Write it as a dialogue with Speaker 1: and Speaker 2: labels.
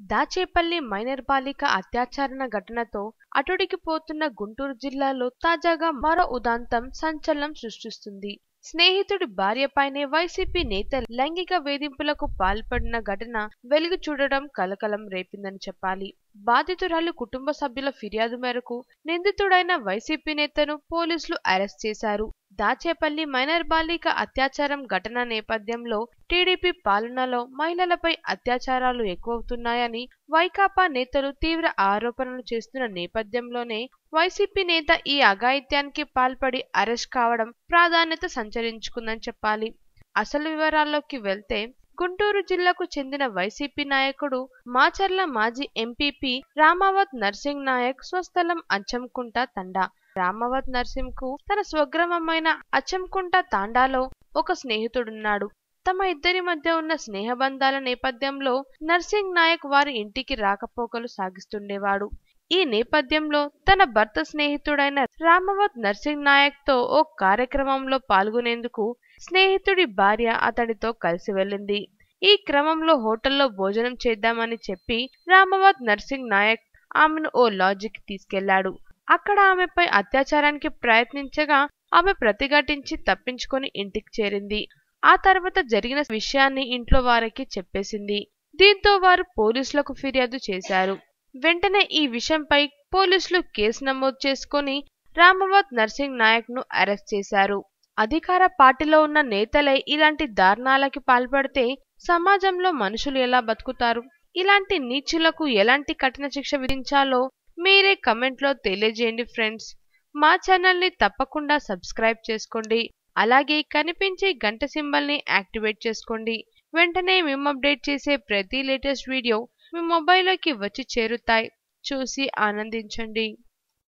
Speaker 1: Dachepalli minor బాలిక అత్యాచారణ ఘటనతో అటుడికిపోతున్న గుంటూరు జిల్లాలో తాజాగా మరో ఉదాంతం సంచలనం సృష్టిస్తుంది స్నేహితుడి భార్యపైనే వైసీపీ నేత లైంగిక వేధింపులకు పాల్పడిన ఘటన వెలుగు చూడడం కలకలం రేపిందని చెప్పాలి బాధితురాలు కుటుంబ సభ్యుల ఫిర్యాదు మేరకు నిందితుడైన వైసీపీ నేతను పోలీసులు అరెస్ట్ చేశారు దాచేపల్లి మైనర్ బాలిక అత్యాచారం ఘటన నేపథ్యంలో టీడీపీ పాలనలో మహిళలపై అత్యాచారాలు ఎక్కువవుతున్నాయని వైకాపా నేతలు తీవ్ర ఆరోపణలు చేస్తున్న నేపథ్యంలోనే వైసీపీ నేత ఈ అఘాయిత్యానికి పాల్పడి అరెస్ట్ కావడం ప్రాధాన్యత సంచరించుకుందని చెప్పాలి అసలు వివరాల్లోకి వెళ్తే గుంటూరు జిల్లాకు చెందిన వైసీపీ నాయకుడు మాచర్ల మాజీ ఎంపీపీ రామావత్ నర్సింగ్ నాయక్ స్వస్థలం అచ్చంకుంట తండా రామావత్ నర్సింగ్ కు తన స్వగ్రామమైన అచ్చంకుంట తాండాలో ఒక స్నేహితుడున్నాడు తమ ఇద్దరి మధ్య ఉన్న స్నేహబంధాల నేపథ్యంలో నర్సింగ్ నాయక్ వారి ఇంటికి రాకపోకలు సాగిస్తుండేవాడు ఈ నేపథ్యంలో తన భర్త స్నేహితుడైన రామవత్ నర్సింగ్ నాయక్ తో ఓ కార్యక్రమంలో పాల్గొనేందుకు స్నేహితుడి భార్య అతడితో కలిసి వెళ్ళింది ఈ క్రమంలో హోటల్లో భోజనం చేద్దామని చెప్పి రామవత్ నర్సింగ్ నాయక్ ఆమెను ఓ లాడ్జికి తీసుకెళ్లాడు అక్కడ ఆమెపై అత్యాచారానికి ప్రయత్నించగా ఆమె ప్రతిఘటించి తప్పించుకొని ఇంటికి చేరింది ఆ తర్వాత జరిగిన విషయాన్ని ఇంట్లో వారికి చెప్పేసింది దీంతో వారు పోలీసులకు ఫిర్యాదు చేశారు వెంటనే ఈ విషయంపై పోలీసులు కేసు నమోదు చేసుకుని రామవత్ నర్సింగ్ నాయక్ ను అరెస్ట్ చేశారు అధికార పార్టీలో ఉన్న నేతలే ఇలాంటి దారుణాలకి పాల్పడితే సమాజంలో మనుషులు ఎలా బతుకుతారు ఇలాంటి నీచులకు ఎలాంటి కఠిన శిక్ష విధించాలో మీరే కమెంట్లో తెలియజేయండి ఫ్రెండ్స్ మా ఛానల్ని తప్పకుండా సబ్స్క్రైబ్ చేసుకోండి అలాగే కనిపించే గంట సింబల్ని యాక్టివేట్ చేసుకోండి వెంటనే మేము అప్డేట్ చేసే ప్రతి లేటెస్ట్ వీడియో మీ మొబైల్లోకి వచ్చి చేరుతాయి చూసి ఆనందించండి